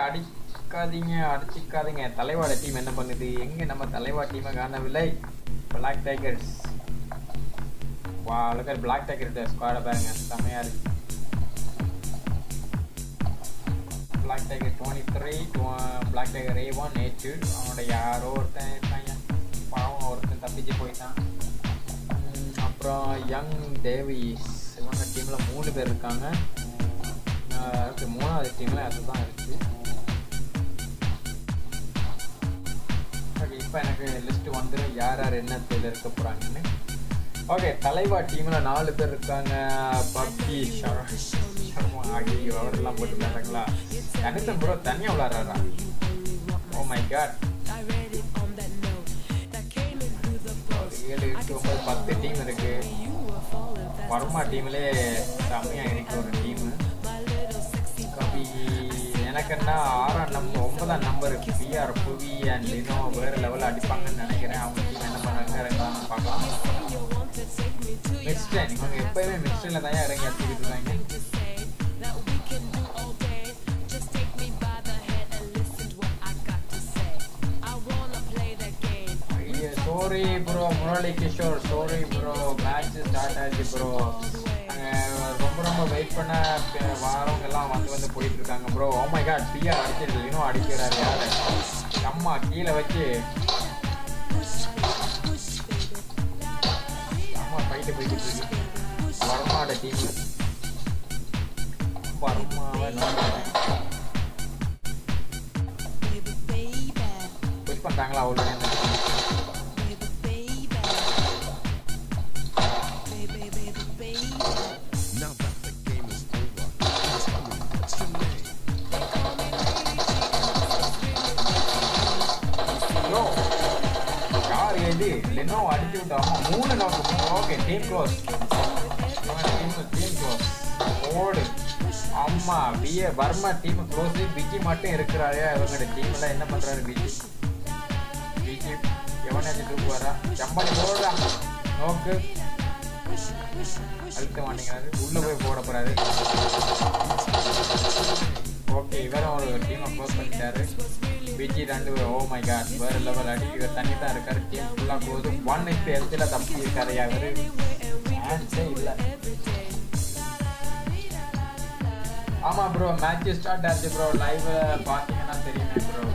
அடிக்காதீங்க அடிச்சிக்காதீங்க தலைவாட டீம் என்ன பண்ணுது எங்க நம்ம தலைவா டீமை காணவில்லை பிளாக் டைகர்ஸ் வா அழகா பிளாக் டைகர் ஸ்குவாட பாருங்க செம்மையா இருக்கு black tiger twenty three black tiger A one A two அவனோட யாரோ ஒருத்தன் இருக்காங்க பாவம் ஒருத்தன் தப்பிச்சு போயிட்டான் உம், அப்புறம் யங் டேவிஸ் இவங்க டீமில் மூணு பேர் இருக்காங்க ஆஹ் okay, மூணாவது டீமில் அதுதான் இருக்குது ஓகே இப்போ எனக்கு லிஸ்ட் வந்துடும் யார் யார் என்ன தேர்ல இருக்க போகிறாங்கன்னு ஓகே தலைவா டீமில் நாலு பேர் இருக்காங்க பப்ஜி சர்மா ஆகி அவரெல்லாம் போட்டு விளையாடுறாங்களா கணிதம் ப்ரோ தனியாக விளாட்றாரா ஓ மை காட் ஏழு எட்டு ஒன்பது பத்து டீம் இருக்கு வர்மா டீம்லே செம்மையாக இருக்கு ஒரு டீமு கபி எனக்குன்னா ஆறாம் நம்பர் ஒன்பதாம் நம்பர் பிஆர் புவி அண்ட் இன்னும் வேறு லெவலில் அடிப்பாங்கன்னு நினைக்கிறேன் அவங்க டீம் என்ன பண்ணுறாங்க இறங்கலாம்னு பார்க்கலாம் மிக்ஸ்டன் இவங்க எப்பயுமே மிக்ஸ்டனில் தான் இறங்கி அடிச்சுக்கிட்டு இருக்காங்க sorry bro Murali Kishore sorry bro match start ஆச்சு ப்ரோ ரொம்ப ரொம்ப வெயிட் பண்ண ப- வாரவங்க எல்லாம் வந்து வந்து போயிட்டு இருக்காங்க ப்ரோ ஓ மை காட் பிஆர் அடிச்சிருக்கு இன்னும் அடிக்கிறாரு யாரு அம்மா கீழே வச்சு அம்மா ஃபைட்டு போய்கிட்டு இருக்கு வர்மாவோட டீம் வர்மாவை நம்புறேன் புஷ் பண்ணுறாங்களா அவ்வளோ Now that the game is over, tell me what's your name? Bro யார் எது லெனோ அடிச்சு விட்டோம் மூணு knock okay team close team team close ஓடு அம்மா பிஏ வர்மா டீம் க்ளோஸ் பிஜி மட்டும் இருக்கிறாரு இவங்களோட டீம்ல என்ன பண்றாரு பிஜி பிஜி எவனாச்சும் தூக்குவாரா ஜம்பாடி போடுறா நோக்கு அழுத்த மாட்டேங்கிறாரு உள்ள போய் போட போறாரு ஓகே இவரும் ஒரு டீமை க்ளோஸ் பண்ணிட்டாரு பிஜி ரெண்டு ஓ மை காட் வேற லெவல் அடி இவர் தண்ணி தான் இருக்காரு டீம் ஃபுல்லாக போகுது ஒன் இப்போ எதில் தப்பி இருக்காரு அவரு சான்ஸே இல்லை ஆமா ப்ரோ மேட்ச் ஸ்டார்ட் ஆச்சு ப்ரோ லைவ் பார்த்தீங்கன்னா தெரியுமே ப்ரோ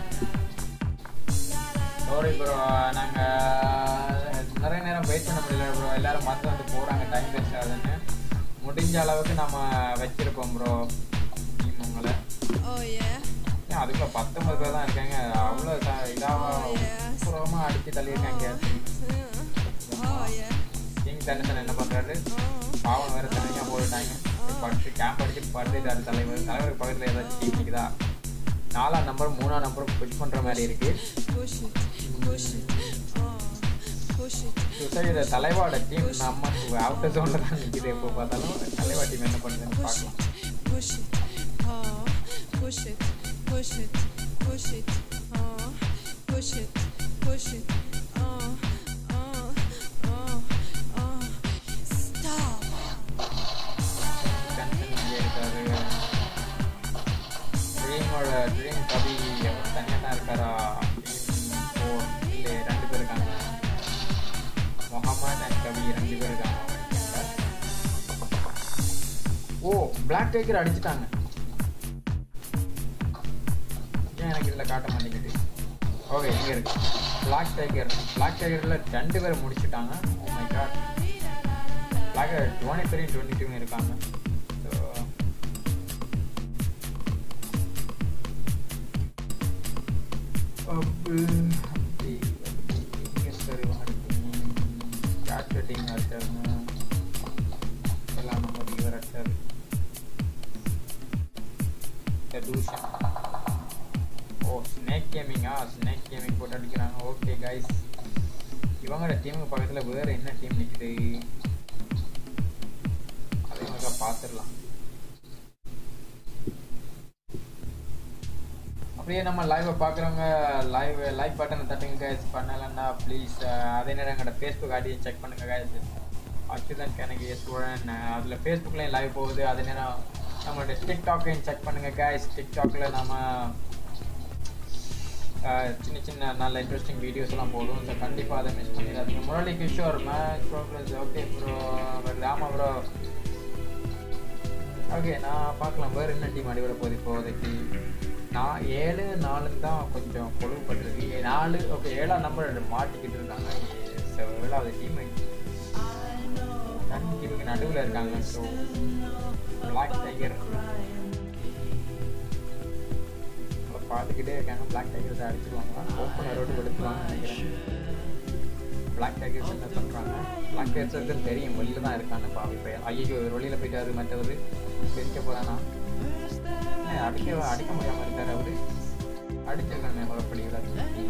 சாரி ப்ரோ நாங்கள் நிறைய நேரம் வெயிட் பண்ண முடியல ப்ரோ எல்லாரும் மற்ற வந்து போகிறாங்க டைம் வேஸ்ட் ஆகுதுன்னு முடிஞ்ச அளவுக்கு நம்ம வச்சிருப்போம் ப்ரோ டீம் உங்களை Oh yeah. ஏன் அதுக்குள்ள பத்தொன்பது பேர் தான் இருக்காங்க அவ்வளோ இதாக புறமாக அடித்து தள்ளியிருக்காங்க Oh yeah. கிங் தனுசன் என்ன பண்ணுறாரு பாவம் வேறு தனியாக போட்டுட்டாங்க படுத்து கேம்ப் அடிச்சு படுத்துட்டாரு தலைவர் தலைவருக்கு பக்கத்தில் ஏதாச்சும் டீம் நிற்குதா நாலாம் நம்பர் மூணாம் நம்பரும் புஷ் பண்ணுற மாதிரி இருக்கு Push it. Push it. Oh. Push it. சுசைட தலைவாட டீம் நம்ம அவுட்டர் ஜோனில் தான் நிற்கிது எப்போ பார்த்தாலும் தலைவா டீம் என்ன பண்ணுதுன்னு Push பார்க்கலாம் it. Push it. Oh. Push it. Push it. Push it. Oh. Push it. Push it. Oh. Oh. Oh. Oh. Stop. Tension இங்கே இருக்காரு ட்ரீமோட ட்ரீம் கவி அவர் தனியாக தான் இருக்காரா ட்ரீம் ஃபோர் இல்லை ரெண்டு பேர் இருக்காங்க முகமது அண்ட் கவி ரெண்டு பேர் இருக்காங்க ஓ பிளாக் டைகர் அடிச்சிட்டாங்க ஏன் எனக்கு இதில் காட்ட மாட்டேங்குது ஓகே இங்கே இருக்கு பிளாக் டைகர் பிளாக் டைகரில் ரெண்டு பேர் முடிச்சிட்டாங்க oh my god black twenty three twenty two இருக்காங்க ஸோ அப்படி அப்படி எங்கே சார் இவங்க சாட் கட்டிங் அடிச்சாருங்க எல்லாம் நம்ம இவர் அடிச்சாரு தூஷன் ஓ ஸ்னேக் கேமிங்கா ஸ்னேக் கேமிங் போட்டு அடிக்கிறாங்க ஓகே கைஸ் இவங்களோட டீமுக்கு பக்கத்தில் வேறு என்ன டீம் நிற்குது அதையும் ஒருக்கா பார்த்துடலாம் அப்படியே நம்ம லைவை பார்க்குறவங்க லைவ் லைக் பட்டனை தட்டுங்க கைஸ் பண்ணலைன்னா ப்ளீஸ் அதே நேரம் எங்களோட ஃபேஸ்புக் ஐடியை செக் பண்ணுங்க கைஸ் அச்சுதன் கனகி ஸ்டூடெண்ட் அதில் ஃபேஸ்புக்லேயும் லைவ் போகுது அதே நேரம் நம்மளோட டிக்டாக்கையும் செக் பண்ணுங்க கைஸ் டிக்டாக்ல நம்ம அஹ், சின்ன சின்ன நல்ல இன்ட்ரெஸ்டிங் வீடியோஸ் எல்லாம் போடும் ஸோ கண்டிப்பாக அதை மிஸ் பண்ணிடாதீங்க Murali Kishore match progress okay bro Rama bro okay நான் பார்க்கலாம் வேறு என்ன டீம் அடிபட போகுது இப்போதைக்கு நான் ஏழு நாலு தான் கொஞ்சம் கொழுவுப்பட்டிருக்கு ஏ- நாலு ஓகே ஏழாம் நம்பர் மாட்டிக்கிட்டு இருக்காங்க So, ஏழாவது டீம் ரெண்டு டீமுக்கு நடுவில் இருக்காங்க ஸோ பிளாக் டைகர் பார்த்துக்கிட்டே இருக்காங்க பிளாக் டைகர்ஸ் அடிச்சிருவாங்களா ஓப்பனரோடு எடுத்துருவாங்கன்னு நினைக்கிறேன் பிளாக் டைகர்ஸ் என்ன பண்ணுறாங்க பிளாக் டைகர்ஸ் தெரியும் வெளியில தான் இருக்காங்க பாவி பையன் ஐயோ இவர் வெளியில் போயிட்டாரு மற்றவர் பிரிக்க போகிறானா அடிக்க அடிக்க முடியாமல் இருக்காரு அவரு அடிச்சிருக்காங்க முகப்படிகளை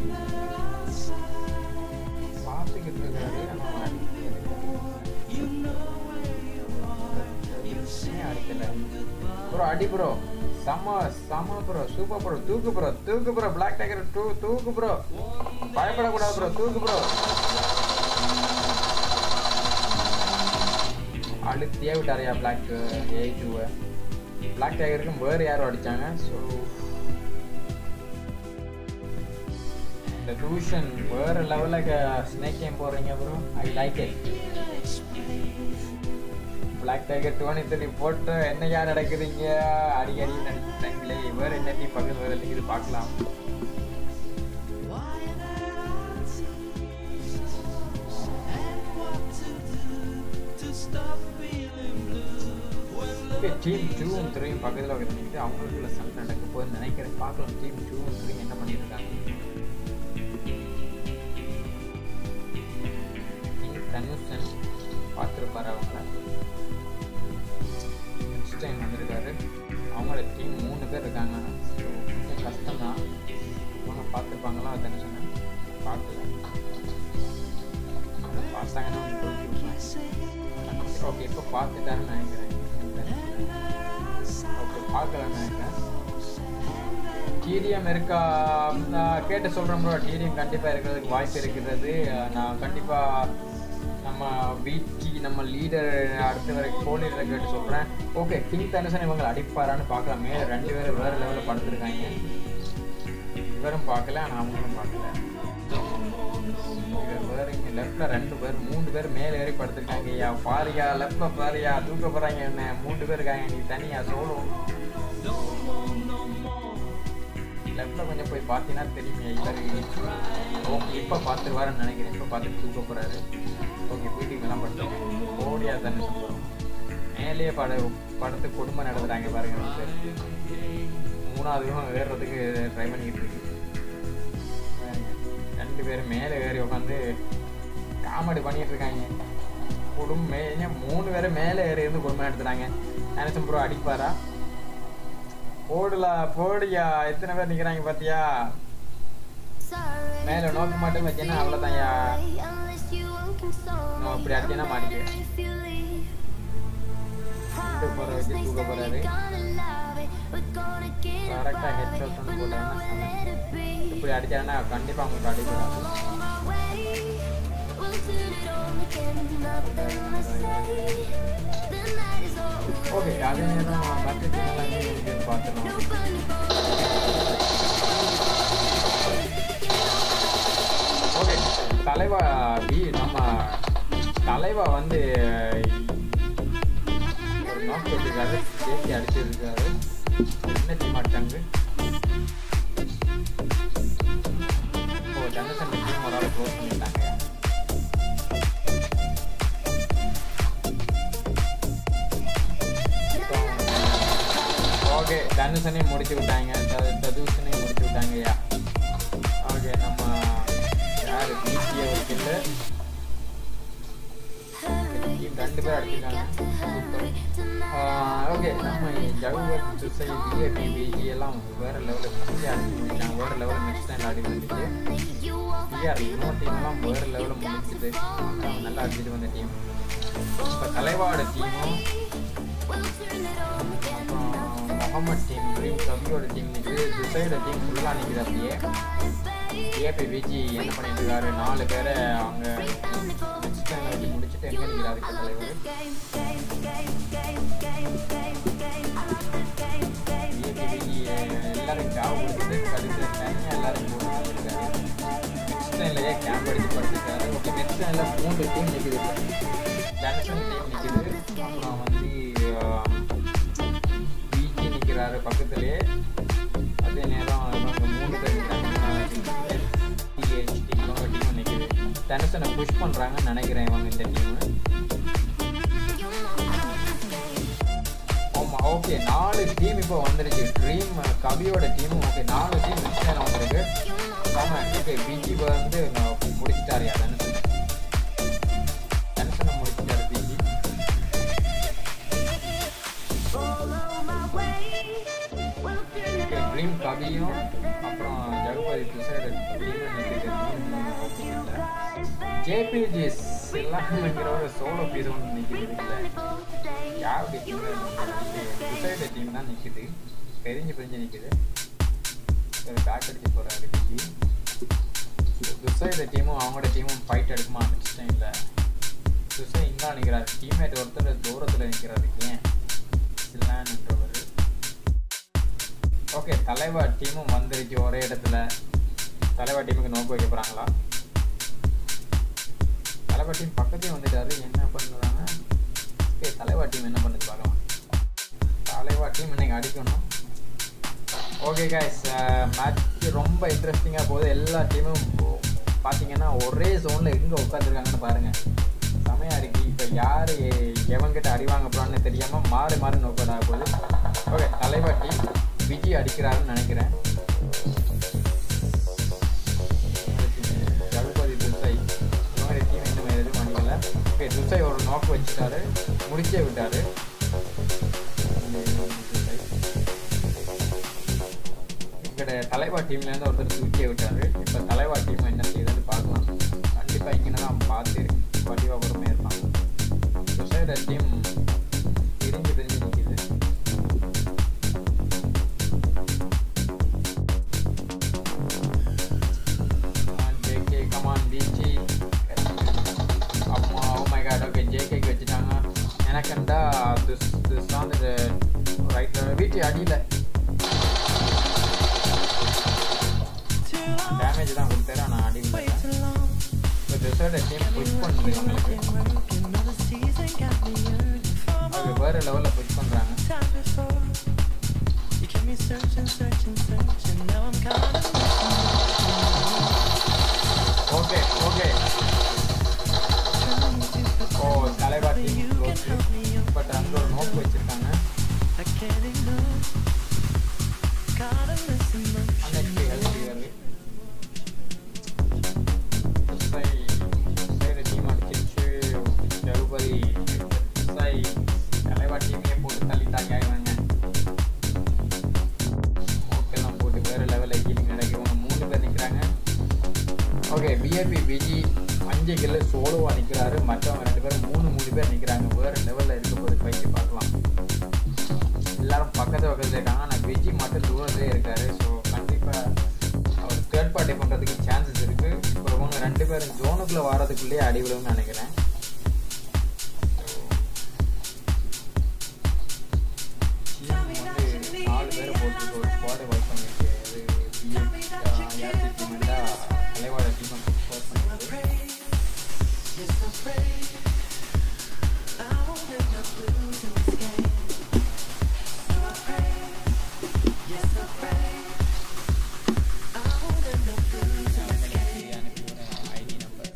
பார்த்துக்கிட்டு இருக்காரு ஆனால் அடிக்கல ப்ரோ அடி ப்ரோ செம்ம செம்ம ப்ரோ சூப்பர் ப்ரோ தூக்கு ப்ரோ தூக்கு ப்ரோ பிளாக் டைகர் டூ தூக்கு ப்ரோ பயப்படக்கூடாது ப்ரோ தூக்கு ப்ரோ அழுத்தியே விட்டாரையா பிளாக் ஏ டூவை பிளாக் டைகருக்கு வேறு யாரும் அடிச்சாங்க ஸோ இந்த டியூஷன் வேறு லெவலில் ஸ்னேக் கேம் போடுறீங்க bro I like it black tiger twenty three போட்டு என்ன யார் நடக்குதுங்க அடிக்கடி நினைக்கிறாங்களே வேறு என்ன டீம் பக்கத்து வேறு இது பார்க்கலாம் ஓகே டீம் டூவும் த்ரீயும் பக்கத்தில் வந்துட்டு அவங்களுக்குள்ள சண்டை நடக்க போகுதுன்னு நினைக்கிறேன் பார்க்கலாம் டீம் டூவும் த்ரீ என்ன பண்ணியிருக்காங்க நீங்கள் தனுஷன் பார்த்துருப்பாரு அவங்கள நெக்ஸ்ட் டைம் வந்திருக்காரு அவங்களோட டீம் மூணு பேர் இருக்காங்க ஸோ கொஞ்சம் கஷ்டம்தான் அவங்க பார்த்துருப்பாங்களா தனுஷனை பார்க்கல அவங்க பார்த்தாங்கன்னா ஓகே இப்போ பார்த்துட்டாருன்னு நினைக்கிறேன் ஓகே பார்க்கலன்னு நினைக்கிறேன் டிடிஎம் இருக்கா நான் கேட்டு சொல்கிறேன் ப்ரோ டிடிஎம் கண்டிப்பாக இருக்கிறதுக்கு வாய்ப்பு இருக்கிறது நான் கண்டிப்பாக நம்ம பிடி நம்ம லீடர் அடுத்த வரைக்கும் கோ லீடரை கேட்டு சொல்கிறேன் ஓகே கிங் தனுசன் இவங்க அடிப்பாரான்னு பார்க்கலாம் மேலே ரெண்டு பேரும் வேறு லெவலில் படுத்துருக்காங்க இவரும் பார்க்கல ஆனால் அவங்களும் பார்க்கல இவர் வேற இங்கே லெஃப்டில் ரெண்டு பேர் மூணு பேர் மேலே ஏறி படுத்துருக்காங்க ஐயா பாரியா லெஃப்டில் பாரியா தூக்க போகிறாங்க என்ன மூணு பேர் இருக்காங்க நீ தனியா சோலோ லெஃப்டில் கொஞ்சம் போய் பார்த்தீங்கன்னா தெரியுங்க இவர் ஓகே இப்போ பார்த்துருவாருன்னு நினைக்கிறேன் இப்போ பார்த்துட்டு தூக்க போகிறாரு ஓகே வீட்டுக்கு மேலாம் படுத்துருக்கேன் ஓடியா தானே சொல்கிறோம் மேலேயே பட படுத்து குடும்பம் நடத்துகிறாங்க பாருங்க ரெண்டு பேர் மூணாவதுக்கும் ஏறுறதுக்கு ட்ரை பண்ணிக்கிட்டு இருக்கு பாருங்க, ரெண்டு பேரும் மேலே ஏறி உட்காந்து காமெடி பண்ணிட்டு இருக்காங்க குடும்பமே மூணு பேரும் மேலே ஏறி இருந்து குடும்பம் எடுத்துட்டாங்க நினைச்சம் ப்ரோ அடிப்பாரா போடுல போடியா எத்தனை பேர் நிக்கிறாங்க பாத்தியா மேல நோக்க மாட்டேன் வச்சேன்னா அவ்வளோதான்யா நம்ம இப்படி அடிச்சேன்னா மாட்டிக்க தூக்க போற வச்சு தூக்க போறாரு கரெக்டாக ஹெட்ஷாட் ஒன்று போட்டாங்கன்னா இப்படி அடிச்சாங்கன்னா கண்டிப்பாக அவங்களுக்கு அடிக்கிறாங்க ஓகே அதே நேரம் மற்ற சேனல் எங்கே இருக்குன்னு பார்த்துருவோம் ஓகே தலைவா வி நம்ம தலைவா வந்து ஒரு நாக் போட்டிருக்காரு சேர்த்து அடிச்சிருக்காரு என்ன செய்ய மாட்டாங்க ஓ ஜனசன் டீம் ஒரு ஆள் க்ளோஸ் பண்ணிட்டாங்க ஓகே தனுஷனையும் முடிச்சு விட்டாங்க த- ததுஷனையும் முடிச்சு விட்டாங்க ஐயா ஓகே நம்ம யார் பிசிஏ ஒரு கில்லு ரெண்டு பேர் அடிச்சிருக்காங்க ஓகே நம்ம ஜவுவர் சுசை பிஏபி பிஜி எல்லாம் வேற லெவலில் முடிச்சு அடிச்சு முடிச்சாங்க வேற லெவலில் நெக்ஸ்ட் டைம் ஆடி வந்துச்சு பிஆர் இன்னொரு டீம்லாம் வேற லெவலில் முடிச்சுது அவங்க நல்லா அடிச்சுட்டு வந்த டீம் இப்போ தலைவாட டீமும் அப்புறம் முகமது டீம் ட்ரீம் கவியோட டீம் நிற்குது சுசையோட டீம் ஃபுல்லாக நிற்குது அப்படியே ஏபி விஜி என்ன பண்ணிட்டு இருக்காரு நாலு பேரை அவங்க நெக்ஸ்ட் டைம் வச்சு முடிச்சுட்டு எங்கே நிற்கிறாரு இப்போ தலைவர் ஏபி விஜி எல்லாரும் ஜாப் கொடுத்துட்டு கடிச்சு தனியாக எல்லாரும் போட்டு செமிஃபைனல்ல மூன்று டீம் நிற்குது ஜனசன் டீம் நிற்குது அப்புறம் வந்து பிஜி நிற்கிறாரு பக்கத்துலேயே அதே நேரம் இவங்க மூணு பேர் நிற்கிறாங்க டிஹெச்டி இவங்க டீம் நிற்குது தனுசனை புஷ் பண்ணுறாங்கன்னு நினைக்கிறேன் இவங்க இந்த டீமு ஆமாம் ஓகே நாலு டீம் இப்போ வந்துருச்சு ட்ரீம் கவியோட டீமும் ஓகே நாலு டீம் மிக்ஸ் நேரம் வந்திருக்கு ஆமாம் ஓகே பிஜி வந்து முடிச்சிட்டாரு தனுசன் தனுசனை முடிச்சிட்டாரு பிஜி ட்ரீம் கவியும் அப்புறம் ஜெகபதி துசைடு ஜேபிஜிஎஸ் எல்லாங்கிற ஒரு சோலோ பீஸ் ஒன்று நிற்கிது இல்லை யார் துசைடு டீம் தான் நிற்குது பெரிஞ்சு பிரிஞ்சு நிற்குது ஒரு பேக் அடிச்சு போகிறாரு விஜி துசைடு டீமும் அவங்களோட டீமும் ஃபைட் எடுக்குமா நினச்சிட்டேன் இல்லை துசை இங்கே நிற்கிறார் டீம்மேட் ஒருத்தர் தூரத்தில் நிற்கிறாரு ஏன் சில்லான்றவர் ஓகே தலைவா டீமும் வந்துருச்சு ஒரே இடத்துல தலைவா டீமுக்கு நோக்கு வைக்க போகிறாங்களா தலைவா டீம் பக்கத்தையும் வந்துட்டாரு என்ன பண்ணுறாங்க ஓகே தலைவா டீம் என்ன பண்ணுது பார்க்கலாம் தலைவா டீம் இன்னைக்கு அடிக்கணும் ஓகே கைஸ் மேட்ச் ரொம்ப இன்ட்ரெஸ்டிங்காக போகுது எல்லா டீமும் பார்த்தீங்கன்னா ஒரே ஜோனில் எங்கே உட்காந்துருக்காங்கன்னு பாருங்கள் செமையாக இருக்கு இப்போ யார் எவன்கிட்ட அடி வாங்க போகிறான்னு தெரியாமல் மாறி மாறி நோக்கடாக போகுது ஓகே தலைவா டீம் விஜய் அடிக்கிறாருன்னு நினைக்கிறேன் ஜகுபதி துசை இவங்க டீம் இன்னும் எதுவும் அடிக்கல ஓகே துசை ஒரு நோக்கு வச்சுட்டாரு முடிச்சே விட்டாரு எங்களோட தலைவா டீம்லேருந்து ஒருத்தர் தூக்கியே விட்டாரு இப்போ தலைவா டீம் என்ன செய்யுதுன்னு பார்க்கலாம் கண்டிப்பாக இங்கே தான் பார்த்து வடிவாக பொறுமையாக இருப்பாங்க துசையோட டீம் பிரிஞ்சு பிரிஞ்சு நிற்கிது JK, come on, BG. அம்மா ஓ மை காட் ஓகே ஜேகேக்கு வச்சுட்டாங்க எனக்குண்டா திஸ் திஸ் வந்து ரைட் வீட்டு அடியில் டேமேஜ் தான் கொடுத்தாரு ஆனால் அடி இப்போ திசோட டீம் புஷ் பண்ணுது உங்களுக்கு அவங்க வேறு லெவலில் புஷ் பண்ணுறாங்க ஓகே ஓகே ஓ தலைவா டீம் பட் அங்கே ஒரு நோக்கு வச்சுருக்காங்க அன்னைக்கு ஹெல்ப் வருது சைடு டீம் அடிச்சிருச்சு ஜகுபதி சை தலைவா டீமே போட்டு தள்ளிட்டாங்க இவங்க ஓகேலாம் போட்டு வேறு லெவலில் ஹீலிங் நடக்குது மூணு பேர் நிற்கிறாங்க ஓகே பிஏபி பிஜி அஞ்சு கிலோ சோலோவாக நிற்கிறாரு மற்றவங்க ரெண்டு பேரும் மூணு மூணு பேர் நிற்கிறாங்க வேறு லெவலில் இருக்க போது ஃபைட்டு பார்க்கலாம் எல்லாரும் பக்கத்து பக்கத்தில் இருக்காங்க ஆனால் விஜி மட்டும் தூரத்திலே இருக்காரு ஸோ கண்டிப்பாக அவர் தேர்ட் பார்ட்டி பண்ணுறதுக்கு சான்சஸ் இருக்குது இப்போ இவங்க ரெண்டு பேரும் ஜோனுக்குள்ளே வரதுக்குள்ளேயே அடி விழுவும்னு நினைக்கிறேன் வந்து நாலு பேரை போட்டு ஒரு ஸ்குவாடை ஒர்க் பண்ணிருக்கு அது பிஎம் யார் டீமெண்டா தலைவாட டீமை ஸ்கோர் பண்ணிருக்கு ஐடி நம்பர்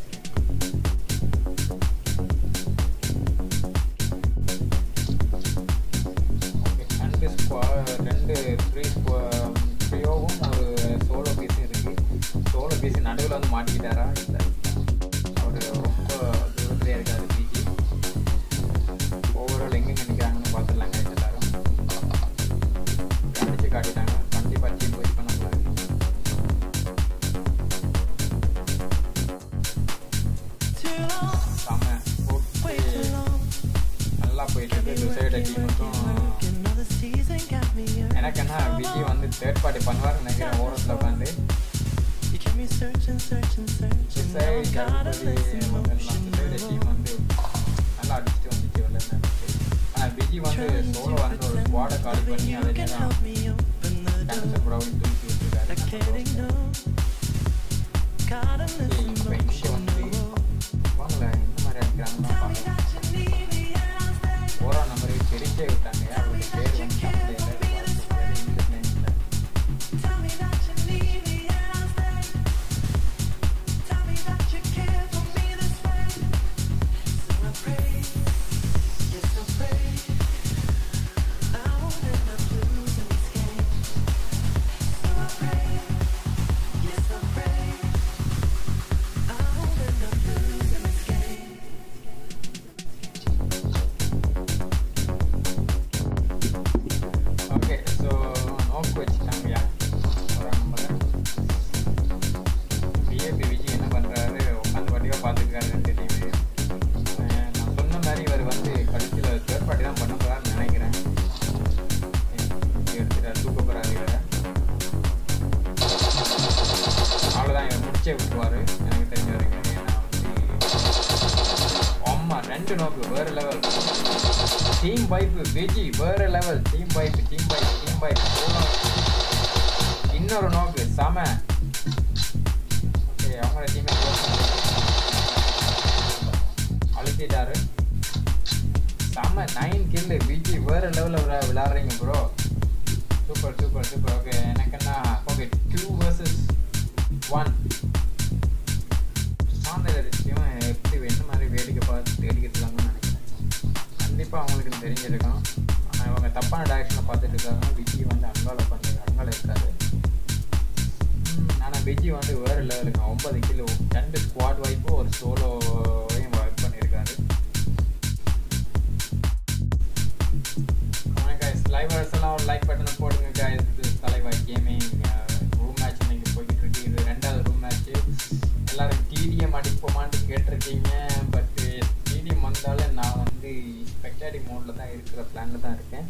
ஓகே ரெண்டு ஸ்குவா ரெண்டு த்ரீ ட்ரியோவும் ஒரு சோலோ பீஸும் இருக்குது சோலோ பீஸ் நடுவில் வந்து மாட்டிக்கிட்டாரா இல்லை அவர் ரொம்ப தூரத்துலேயே இருக்காரு பிஜி ஓவரால் எங்கே நினைக்கிறாங்கன்னு பார்த்துடலாங்க எல்லாரும் அடிச்சு காட்டிட்டாங்க கண்டிப்பாக டீம் போய் பண்ண கூடாது செம்ம ஓகே நல்லா போயிட்டு இருக்கு சுசைட டீமுக்கும் எனக்கு என்ன விஜய் வந்து தேர்ட் பார்ட்டி பண்ணுவார் நினைக்கிறேன் ஓரத்தில் உட்காந்து சுசைட் ஜகுபதி இவங்கெல்லாம் சுசைட டீம் வந்து நல்லா அடிச்சுட்டு வந்துச்சு வரல ஆனால் விஜய் வந்து சோலோ வந்து ஒரு ஸ்குவாடை காலி பண்ணி அதே நேரம் கேன்சர் ப்ரௌன் தூக்கி விட்டுருக்காரு இப்போ இங்கே வந்து அவங்கள இந்த மாதிரி அடிக்கிறாங்கன்னு பார்க்கலாம் ஓரா நம்பருக்கு தெரிச்சே விட்டாங்க அவருடைய பேர் வந்து தமிழ்ல இல்லை, இது வாசிக்க முடியாது, இங்கிலீஷ்ல இல்லை. ஓகே ஸோ நோக்கு வச்சுட்டாங்கய்யா ஒரு நம்பரை பிஏபி விஜய் என்ன பண்ணுறாரு உட்காந்து வண்டியாக பார்த்துருக்காரு ரெண்டு டீமு நான் சொன்ன மாதிரி இவர் வந்து கடைசியில் தேர்ட் பார்ட்டி தான் பண்ண போகிறாருன்னு நினைக்கிறேன் எடுத்துட்டார் தூக்க போகிறாரு இவரை அவ்வளோதான் இவர் முடிச்சே விட்டுருவார் எனக்கு தெரிஞ்ச வரைக்கும் ஏன்னா வந்து அம்மா ரெண்டு நோக்கு வேறு லெவல் டீம் பைப்பு விஜி வேற level team wipe team wipe team wipe இன்னொரு நோக்கு செம ஓகே அவங்களோட டீமை அழுத்திட்டாரு செம நைன் கில்லு விஜி வேற லெவலில் விளையாடுறீங்க bro super super super okay எனக்கு என்ன ஓகே டூ வர்சஸ் ஒன் சாந்தகரிசியும் எப்படி என்ன மாதிரி வேடிக்கை பார்த்து தேடிக்கிட்டு இருக்காங்கன்னு நினைக்கிறேன் கண்டிப்பாக அவங்களுக்கு தெரிஞ்சிருக்கும் ஆனால் இவங்க தப்பான டைரக்ஷனில் பார்த்துட்டு இருக்காங்க விஜய் வந்து அங்கால பண்ணி அங்கால இருக்காரு ஆனால் விஜய் வந்து வேறு லெவலுங்க ஒன்பது கிலோ ரெண்டு ஸ்குவாட் வாய்ப்பும் ஒரு சோலோவையும் ஒர்க் பண்ணியிருக்காரு guys லைவர்ஸ் எல்லாம் ஒரு லைக் பட்டனை போடுங்க guys இது தலைவாய் கேமிங் ரூம் மேட்ச் இன்னைக்கு போய்கிட்டு இருக்கு இது ரெண்டாவது ரூம் மேட்ச் எல்லாரும் டிடிஎம் அடிப்போமான்னு கேட்டிருக்கீங்க பட் டிடிஎம் வந்தாலும் நான் வந்து ஸ்பெக்டாடிக் மோடில் தான் இருக்கிற பிளானில் தான் இருக்கேன்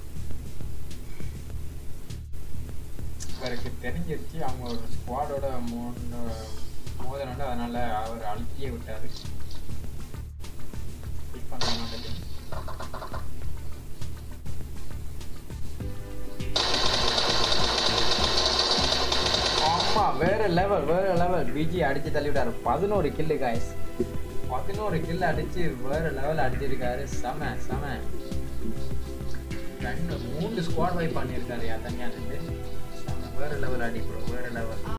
இவருக்கு தெரிஞ்சிருச்சு அவங்க ஒரு ஸ்குவாடோட மூணு மோதனோட அதனால அவர் அழுத்தியே விட்டார் பிக் பண்ண மாட்டேன் ஆமா வேற லெவல் வேற லெவல் பிஜி அடிச்சு தள்ளி விட்டாரு பதினோரு கில்லு காய்ஸ் பதினோரு கில்லு அடிச்சு வேற லெவல் அடிச்சிருக்காரு செம செம ரெண்டு மூணு ஸ்குவாட் வைப் பண்ணியிருக்காரு தனியா இருந்து செம வேற லெவல் அடி ப்ரோ வேற லெவல்